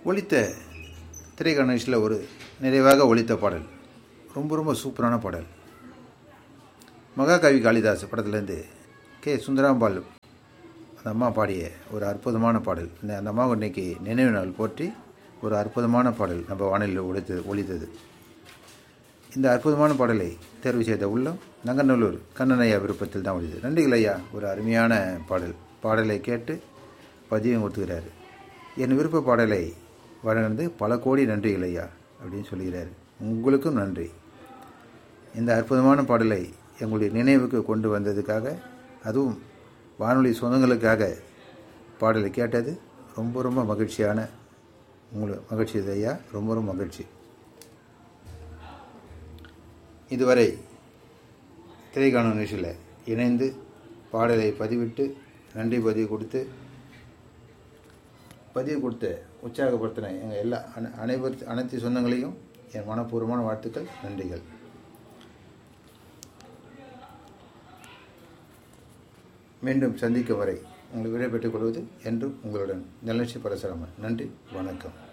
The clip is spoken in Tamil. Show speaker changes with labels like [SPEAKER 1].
[SPEAKER 1] ஒலித்த திரைக்கணேஷில் ஒரு நிறைவாக ஒலித்த பாடல் ரொம்ப ரொம்ப சூப்பரான பாடல் மகாகவி காளிதாஸ் படத்துலேருந்து கே சுந்தராம்பாள் அந்த அம்மா பாடிய ஒரு அற்புதமான பாடல் இந்த அந்த அம்மாவை இன்னைக்கு நினைவு நாள் போற்றி ஒரு அற்புதமான பாடல் நம்ம வானிலையில் ஒழித்தது ஒழித்தது இந்த அற்புதமான பாடலை தேர்வு செய்த உள்ளம் நங்கநல்லூர் கண்ணனையா விருப்பத்தில் தான் ஒழித்தது நன்றிகள் ஐயா ஒரு அருமையான பாடல் பாடலை கேட்டு பதியம் கொடுத்துக்கிறாரு என் விருப்ப பாடலை வழங்கினது பல கோடி நன்றிகள் ஐயா அப்படின்னு சொல்லுகிறார் உங்களுக்கும் நன்றி இந்த அற்புதமான பாடலை எங்களுடைய நினைவுக்கு கொண்டு வந்ததுக்காக அதுவும் வானொலி சொந்தங்களுக்காக பாடலை கேட்டது ரொம்ப ரொம்ப மகிழ்ச்சியான உங்களுக்கு மகிழ்ச்சி இது ஐயா ரொம்ப ரொம்ப மகிழ்ச்சி இதுவரை திரைக்காணும் நிகழ்ச்சியில் இணைந்து பாடலை பதிவிட்டு நன்றி பதிவு கொடுத்து பதிவு கொடுத்து உற்சாகப்படுத்தின எங்கள் எல்லா அனை அனைவர் அனைத்து சொந்தங்களையும் என் மனப்பூர்வமான வாழ்த்துக்கள் நன்றிகள் மீண்டும் சந்திக்கும் வரை உங்களை விடைபெற்றுக் கொள்வது என்றும் உங்களுடன் நிலச்சி பரசுராமன் நன்றி வணக்கம்